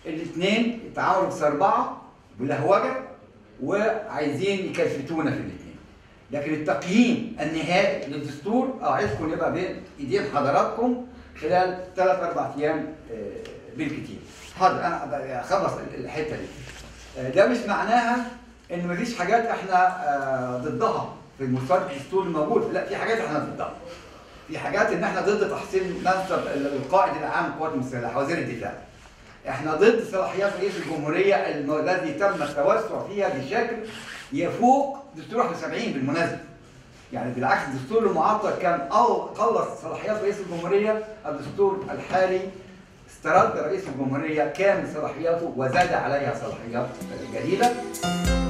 الاثنين اتعاملوا في أربعة بلهوجة وعايزين يكلفتونا في الاثنين لكن التقييم النهائي للدستور أعدكم يبقى بين إيدين حضراتكم خلال ثلاث أربع أيام آه، بالكتير. حاضر أنا أخلص الحتة دي. آه، ده مش معناها إن مفيش حاجات إحنا آه، ضدها في المسار الدستور الموجود، لا في حاجات إحنا ضدها. في حاجات إن إحنا ضد تحصيل منصب القائد العام للقوات المسلحة وزير الدفاع. احنا ضد صلاحيات رئيس الجمهوريه الم- الذي تم التوسع فيها بشكل يفوق دستور 71 بالمناسبه. يعني بالعكس الدستور المعطل كان أو قلص صلاحيات رئيس الجمهوريه الدستور الحالي استرد رئيس الجمهوريه كامل صلاحياته وزاد عليها صلاحيات جديده